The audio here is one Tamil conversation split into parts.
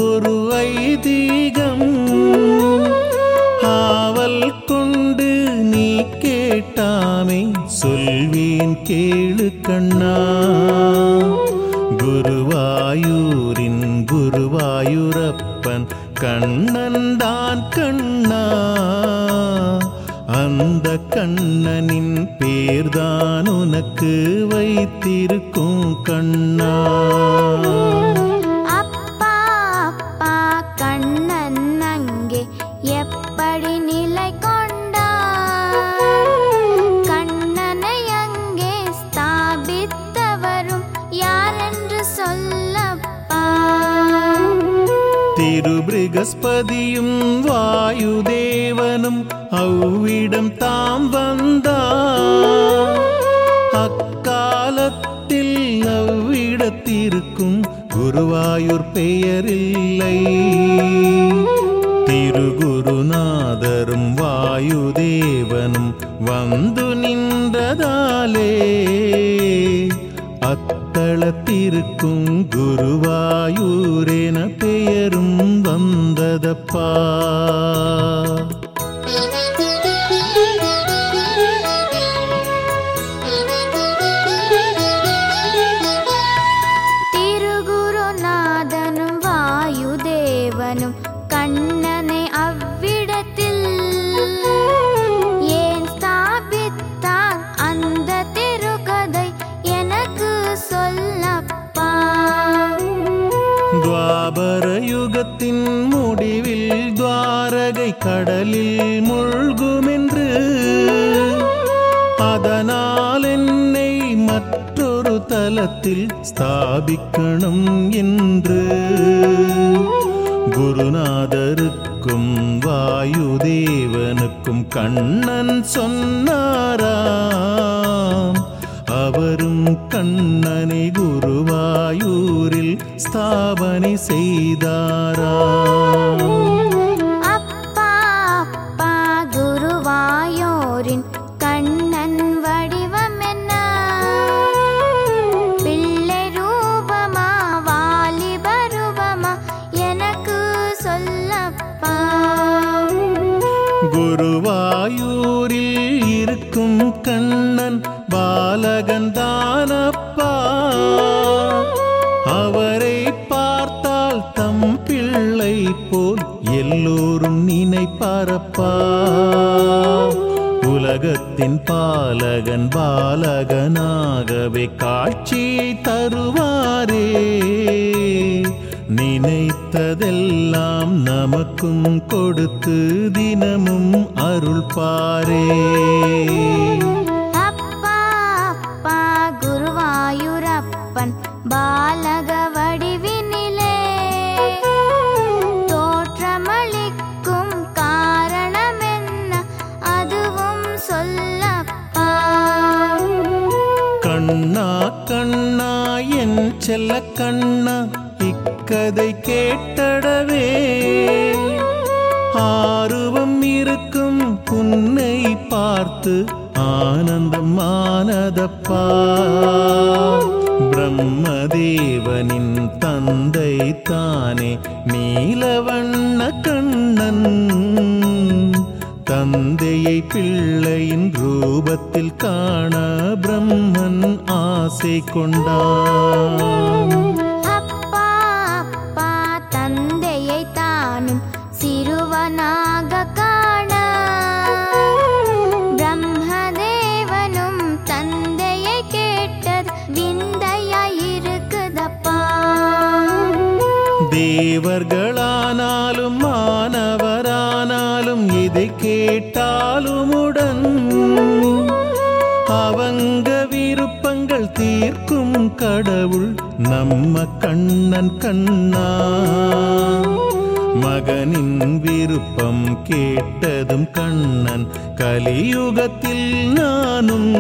ஒரு ஐதீகம் ஆவல் கொண்டு நீ கேட்டாமே சொல்வேன் கேளு கண்ணா குருவாயூரின் குருவாயூரப்பன் கண்ணன் தான் கண்ணா அந்த கண்ணனின் பேர்தான் உனக்கு வைத்திருக்கும் கண்ணா அப்பா அப்பா கண்ணன் அங்கே எப்படி நிலை கொண்டார் கண்ணனை அங்கே ஸ்தாபித்தவரும் யாரென்று சொல்லப்பா திருபிருகஸ்பதியும் வாயுதேவனும் அவ்விடம் தாம் வந்தார் அக்காலத்தில் அவ்விடத்திற்கும் குருவாயூர் பெயரில்லை திருகுருநாதரும் வாயுதேவனும் வந்து நின்றதாலே அத்தளத்திற்கும் குருவாயூரென பெயரும் வந்ததப்பா திருகுருநாதனும் வாயுதேவனும் கண்ணனை அவ்விடத்தில் ஏன் ஸ்தாபித்தான் அந்த திருக்கதை எனக்கு சொல்லப்பா துவாபர யுகத்தின் முடிவில் துவாரகை கடலில் மூழ்குமென்று அதனால் என்னை மற்றொரு தலத்தில் ஸ்தாபிக்கணும் என்று குருநாதருக்கும் வாயுதேவனுக்கும் கண்ணன் சொன்னாராம் அவரும் கண்ணனை குருவாயூரில் ஸ்தாபனை செய்தாராம் அப்பா அப்பா குருவாயோரின் கண்ணன் வடிவம் என்ன பிள்ளை ரூபமா வாலிப ரூபமா எனக்கு சொல்லப்பா குருவாயூரில் இருக்கும் கண்ணன் பாலகந்தானப்பா அவரை பார்த்தால் தம் பிள்ளை போல் எல்லோரும் நினைப்பாரப்பா உலகத்தின் பாலகன் பாலகனாகவே காட்சியை தருவாரே நினைத்ததெல்லாம் நமக்கும் கொடுத்து தினமும் அருள் பாரே அப்பா அப்பா குருவாயூரப்பன் பாலக வடிவினிலே தோற்றமளிக்கும் காரணம் என்ன அதுவும் சொல்லப்பா கண்ணா கண்ணா என் செல்ல கண்ணா இக்கதை கேட்டடவே ஆர்வம் இருக்கும் உன்னை பார்த்து ஆனந்தம் ஆனதப்பா பிரம்மதேவனின் தந்தை தானே நீலவண்ண கண்ணன் தந்தையை பிள்ளையின் ரூபத்தில் காண பிரம்மன் ஆசை கொண்டான் அப்பா அப்பா தந்தையை தானும் சிறுவனாக காண பிரம்மதேவனும் தந்தையை கேட்டது விந்தையாயிருக்குதப்பா தேவர்களானாலும் மாணவரானாலும் இதை கேட்டாலுமுடன் அவங்க விருப்பங்கள் தீர்க்கும் கடவுள் நம்ம கண்ணன் கண்ணா மகனின் விருப்பம் கேட்டதும் கண்ணன் கலியுகத்தில் நானும்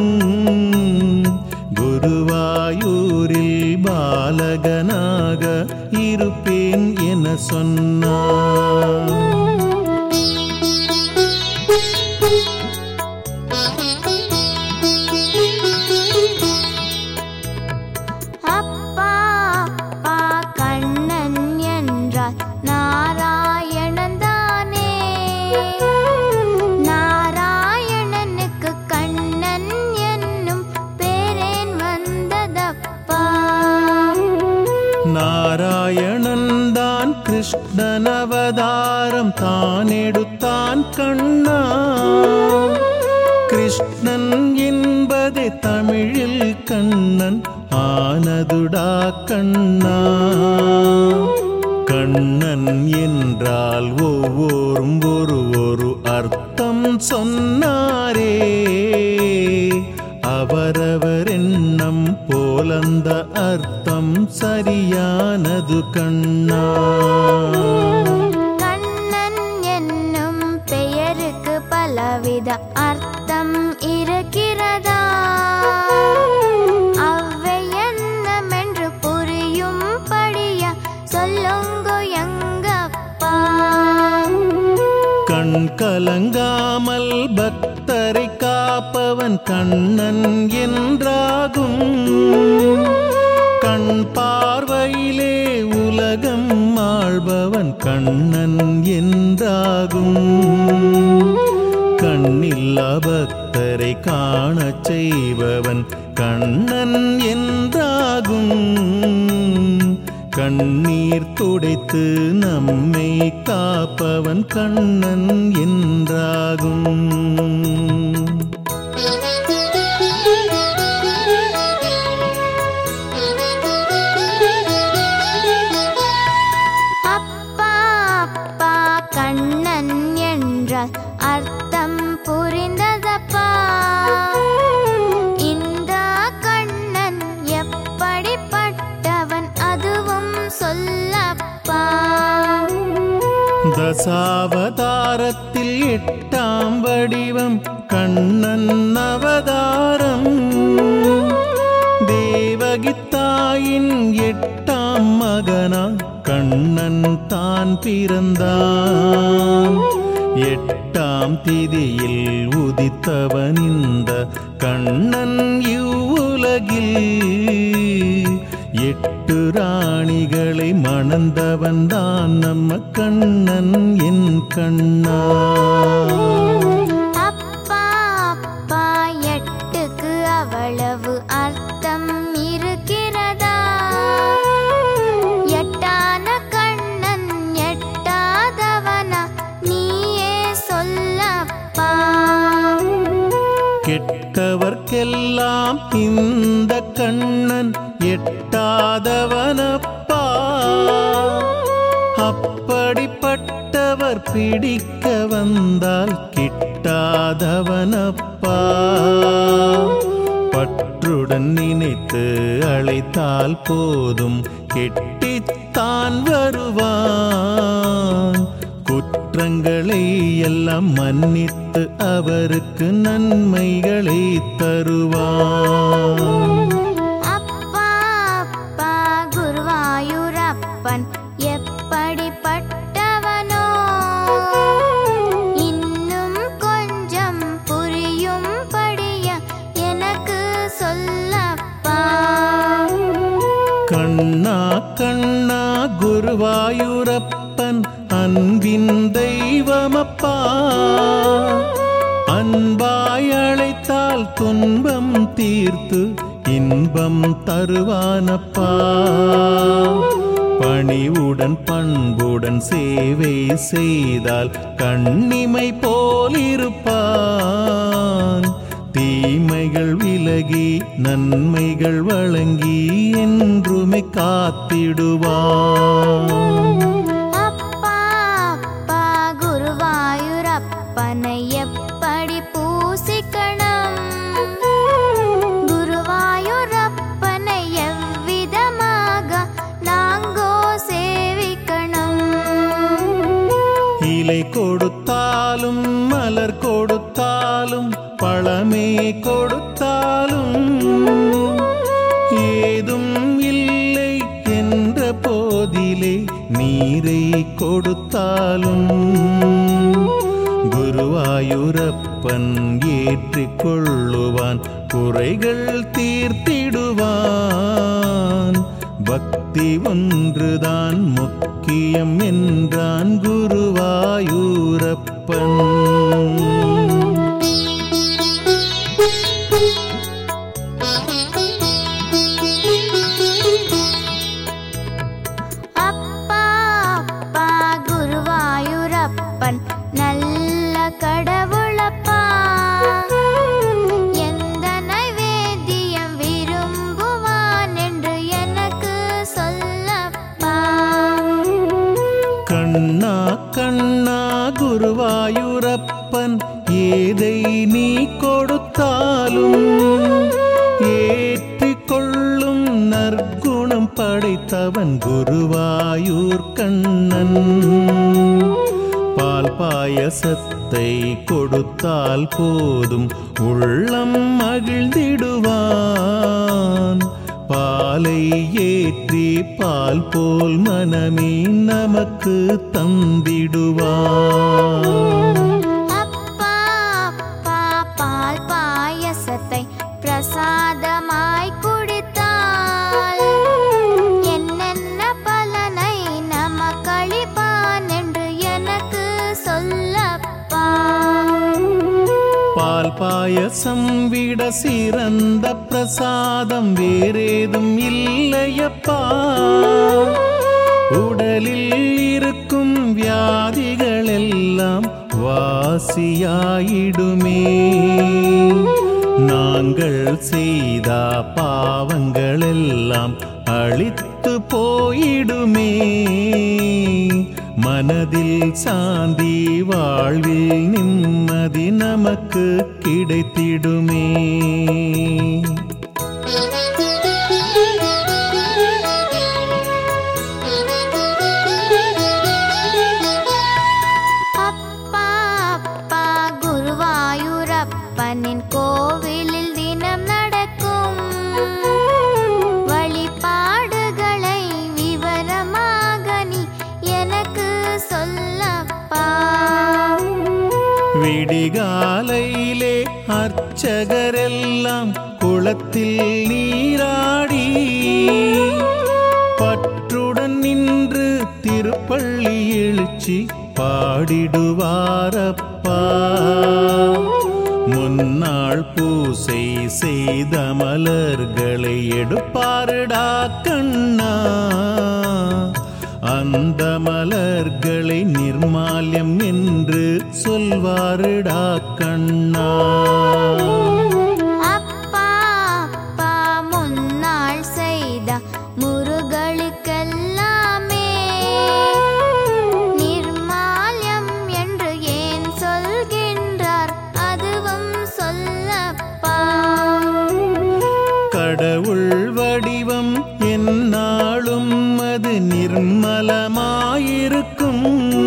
குருவாயூரில் பாலகனாக இருப்பேன் என சொன்னான் அப்பா அப்பா கண்ணன் என்றால் நாராயணன்தானே நாராயணனுக்கு கண்ணன் என்னும் பேரேன் வந்ததப்பா நாராயணன் தான் கிருஷ்ணன் அவதாரம் தான் எடுத்தான் கண்ணா கிருஷ்ணன் என்பதே தமிழில் கண்ணன் ஆனதுடா கண்ணா கண்ணன் என்றால் ஒவ்வொரும் ஒரு ஒரு அர்த்தம் சொன்னாரே அவரவர் எண்ணம் போலந்த அர்த்தம் சரியானது கண்ணா கண்ணன் என்னும் பெயருக்கு பலவித அர்த்தம் இருக்கிறதா அவை என்னமென்று புரியும்படியா சொல்லுங்க எங்கப்பா கண் கலங்காமல் பக்தரை காப்பவன் கண்ணன் என்றாகும் கண் பார்வையிலே உலகம் ஆள்பவன் கண்ணன் என்றாகும் கண்ணில்லா பக்தரை காணச் செய்பவன் கண்ணன் என்றாகும் கண்ணீர் துடைத்து நம்மை காப்பவன் கண்ணன் என்றாகும் அப்பா அப்பா கண்ணன் என்றால் அர்த்தம் புரிந்ததப்பா இந்த கண்ணன் எப்படிப்பட்டவன் அதுவும் சொல்லப்பா தசாவதாரத்தில் எட்டாம் வடிவம் கண்ணன் அவதாரம் தேவகி தாயின் எட்டாம் மகனா கண்ணன் தான் பிறந்தான் எட்டாம் திதியில் உதித்தவன் இந்த கண்ணன் இவ்வுலகில் எட்டு ராணிகளை மணந்தவன் தான் நம்ம கண்ணன் என் கண்ணா அப்பா அப்பா எட்டுக்கு அவ்வளவு அர்த்தம் இருக்கிறதா எட்டான கண்ணன் எட்டாதவனா நீயே சொல்லப்பா கெட்டவர்க்கெல்லாம் இந்த கண்ணன் எட்டாதவனப்பா அப்படிப்பட்டவர் பிடிக்க வந்தால் கிட்டாதவனப்பா பற்றுடன் நினைத்து அழைத்தால் போதும் கெட்டித்தான் வருவான் குற்றங்களை எல்லாம் மன்னித்து அவருக்கு நன்மைகளை தருவான் அப்பா அப்பா குருவாயூரப்பன் எப்படிப்பட்டவனோ இன்னும் கொஞ்சம் புரியும்படியா எனக்கு சொல்லப்பா கண்ணா கண்ணா குருவாயூரப்பன் அன்பின் தெய்வமப்பா அன்பாய் அழைத்தால் துன்பம் தீர்த்து இன்பம் தருவானப்பா பணிவுடன் பண்புடன் சேவை செய்தால் கண்ணிமை போலிருப்பான் தீமைகள் விலகி நன்மைகள் வழங்கி என்றுமே காத்திடுவான் அப்பா அப்பா குருவாயூரப்பனை எப்படி பூசிக்கணும் குருவாயூரப்பனை எவ்விதமாக நாங்கோ சேவிக்கணும் இலை கொடுத்தாலும் மலர் கொடுத்தாலும் பழமே கொடுத்தாலும் ஏதும் இல்லை என்ற போதிலே நீரை கொடுத்தாலும் குருவாயூரப்பன் ஏற்றிக் கொள்ளுவான் குறைகள் தீர்த்திடுவான் பக்தி பக்தி ஒன்றுதான் முக்கியம் என்றான் குருவாயூரப்பன் அப்பா அப்பா குருவாயூரப்பன் நல்ல கடவுளப்பா எந்த நைவேத்தியம் விரும்புவான் என்று எனக்கு சொல்லப்பா கண்ணா கண்ணா குருவாயூரப்பன் ஏதை நீ கொடுத்தாலும் ஏற்றிக் கொள்ளும் நற்குணம் படைத்தவன் குருவாயூர் கண்ணன் பால் பாயசத்தை கொடுத்தால் போதும் உள்ளம் மகிழ்ந்திடுவான் பாலை ஏற்றி பால் போல் மனமே நமக்கு தந்திடுவான் அப்பா அப்பா பால் பாயசத்தை பிரசாதமாய் குடித்தால் என்னென்ன பலனை நமக்களிப்பான் என்று எனக்கு சொல்லப்பா பால் பாயசம் விட சிறந்த பிரசாதம் வேறேதும் இல்லையப்பா உடலில் இருக்கும் வியாதிகள் எல்லாம் வாசியாயிடுமே நாங்கள் செய்த பாவங்கள் எல்லாம் அழித்து போயிடுமே மனதில் சாந்தி வாழ்வில் நிம்மதி நமக்கு கிடைத்திடுமே அப்பா அப்பா குருவாயூரப்பனின் கோவிலில் தினம் நடக்கும் வழிபாடுகளை விவரமாக நீ எனக்கு சொல்லப்பா விடிகாலையிலே அர்ச்சகரெல்லாம் குளத்தில் நீராடி பற்றுடன் நின்று திருப்பள்ளி எழுச்சி பாடிடுவாரப்பா முன்னாள் பூசை செய்த மலர்களை எடுப்பாருடா கண்ணா அந்த மலர்களை நிர்மால்யம் என்று சொல்வாருடா கண்ணா அப்பா அப்பா முன்னாள் செய்த முருகளுக்கெல்லாமே நிர்மால்யம் என்று ஏன் சொல்கின்றார் அதுவும் சொல்லப்பா கடவுள் வடிவம் எந்நாளும் அது நிர்மலமாயிருக்கும்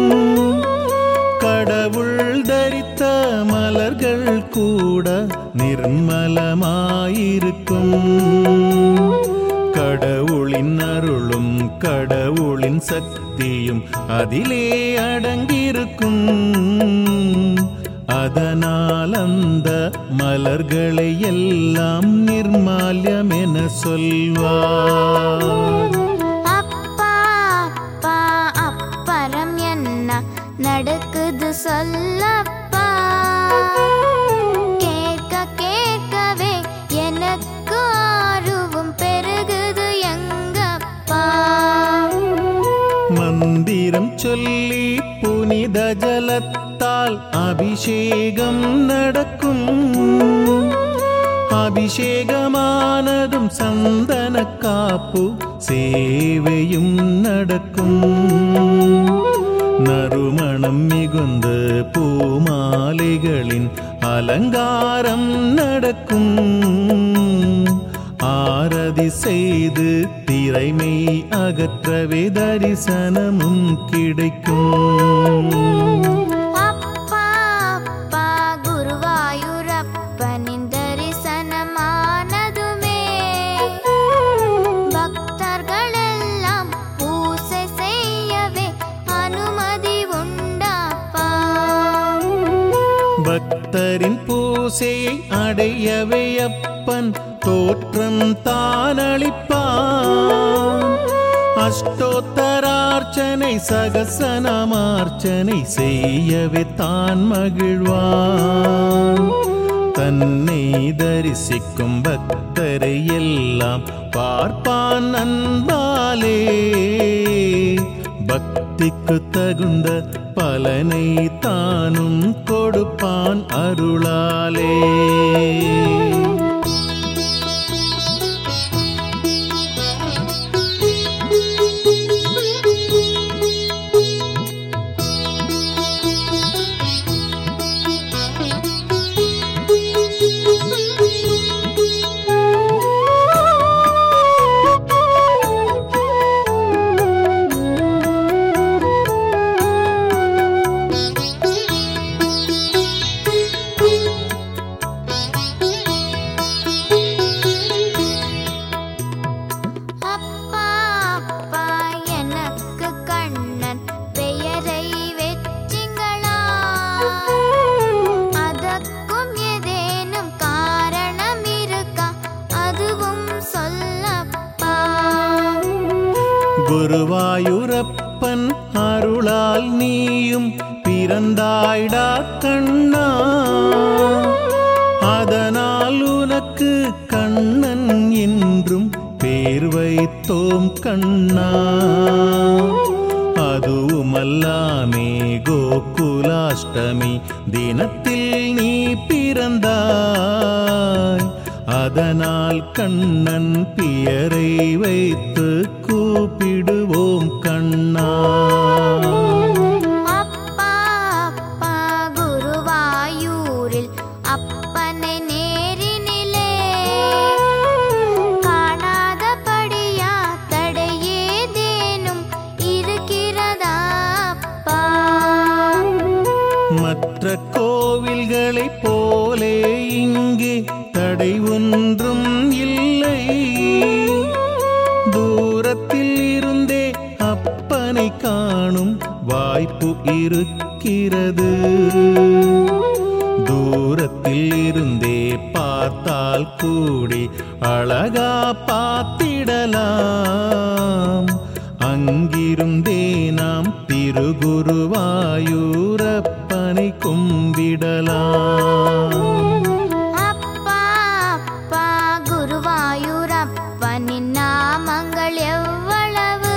கடவுள் தரித்த மலர்கள் கூட நிர்மலமாயிருக்கும் கடவுளின் அருளும் கடவுளின் சக்தியும் அதிலே அடங்கியிருக்கும் அதனால் அந்த மலர்களை எல்லாம் நிர்மால்யம் என சொல்வார் அப்பா அப்பா அப்பறம் என்ன நடக்குது சொல்லப்பா கேட்க கேட்கவே எனக்கு ஆர்வம் பெருகுது எங்கப்பா மந்திரம் சொல்லி புனித ஜலத்தால் அபிஷேகம் நடக்கும் அபிஷேகமானதும் சந்தன காப்பு சேவையும் நடக்கும் நறுமணம் மிகுந்த பூமாலைகளின் அலங்காரம் நடக்கும் ஆரதி செய்து திரைமை அகற்றவே தரிசனமும் கிடைக்கும் அப்பா அப்பா குருவாயூரப்பனின் தரிசனமானதுமே பக்தர்களெல்லாம் பூசை செய்யவே அனுமதி உண்டாப்பா பக்தரின் பூசையை அடையவே அப்பன் தோற்றம் தானளிப்பான் அஷ்டோத்தரார்ச்சனை சகசனமார்ச்சனை செய்யவே தான் மகிழ்வான் தன்னை தரிசிக்கும் பக்தரை எல்லாம் பார்ப்பான் அன்பாலே பக்திக்கு தகுந்த பலனை தானும் கொடுப்பான் அருளாலே அப்பா அப்பா எனக்கு கண்ணன் பெயரை வெற்றிங்களா அதற்கும் ஏதேனும் காரணம் இருக்கா அதுவும் சொல்லப்பா குருவாயூரப்பன் அருளால் நீயும் பிறந்தாய்டா கண்ணா அதனால் உனக்கு கண்ணன் என்றும் பேர் வைத்தோம் கண்ணா அதுவுமல்லாமே கோகுலாஷ்டமி தினத்தில் நீ பிறந்தாய் அதனால் கண்ணன் பியரை வைத்து கூப்பிடுவோம் கண்ணா அப்பா அப்பா குருவாயூரில் அப்பனை நேரினிலே காணாதபடியா தடையேதேனும் இருக்கிறதா அப்பா மற்ற கோவில்களைப் போலே இங்கே தடை ஒன்றும் இல்லை தூரத்தில் இருந்தே அப்பனை காணும் வாய்ப்பு இருக்கிறது தூரத்தில் இருந்தே பார்த்தால் கூடி அழகா பார்த்திடலாம் அங்கிருந்தே நாம் திருகுருவாயூரப்பனை கும்பிடலாம் அப்பா அப்பா குருவாயூரப்பனின் நாமங்கள் எவ்வளவு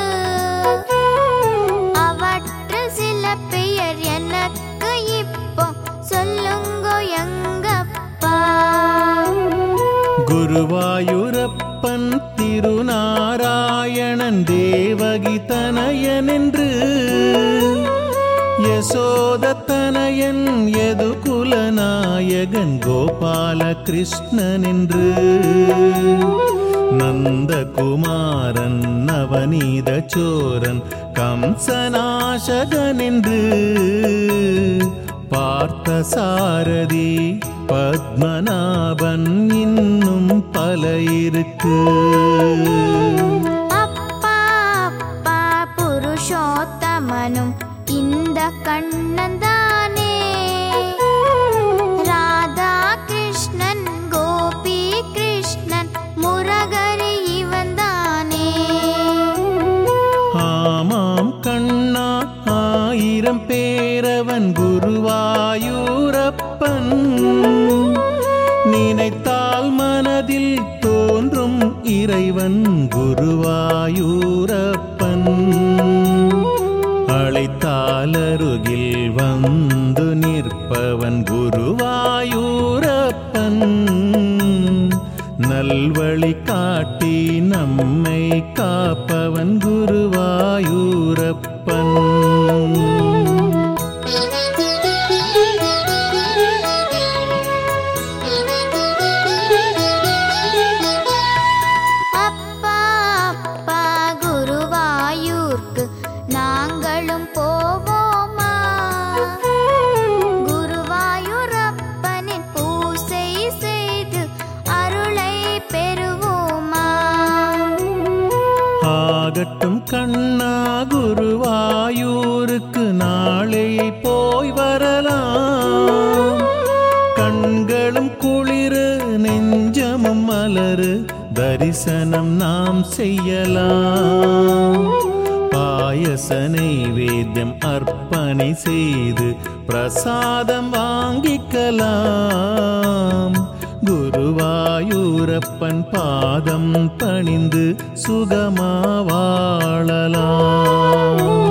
அவற்று சில பெயர் எனக்கு இப்போ சொல்லுங்க எங்கப்பா குருவாயூரப்பன் திருநாராயணன் தேவகி தனயன் என்று யசோத தனயன் எது குலநாயகன் கோபால கிருஷ்ணன் என்று நந்தகுமாரன் நவநீத சோரன் கம்சநாசகன் என்று பார்த்த சாரதி பத்மநாபன் இன்னும் பல இருக்கு அப்பா அப்பா புருஷோத்தமனும் இந்த கண்ணன் தானே ராதா கிருஷ்ணன் கோபி கிருஷ்ணன் முரகரி இவன் தானே ஆமாம் கண்ணா ஆயிரம் பேரவன் குருவாயூரப்பன் நினைத்தால் மனதில் தோன்றும் இறைவன் குருவாயூரப்பன் அழைத்தால் அருகில் வந்து நிற்பவன் குருவாயூரப்பன் நல்வழி காட்டி நம்மை காப்பவன் குருவாயூரப்பன் அப்பா அப்பா குருவாயூர்க்கு நாங்களும் போவோமா குருவாயூரப்பனின் பூசை செய்து அருளை பெறுவோமா ஆகட்டும் கண்ணா குருவா தரிசனம் நாம் செய்யலாம் பாயச நைவேத்தியம் அர்ப்பணை செய்து பிரசாதம் வாங்கிக்கலாம் குருவாயூரப்பன் பாதம் பணிந்து சுகமா வாழலாம்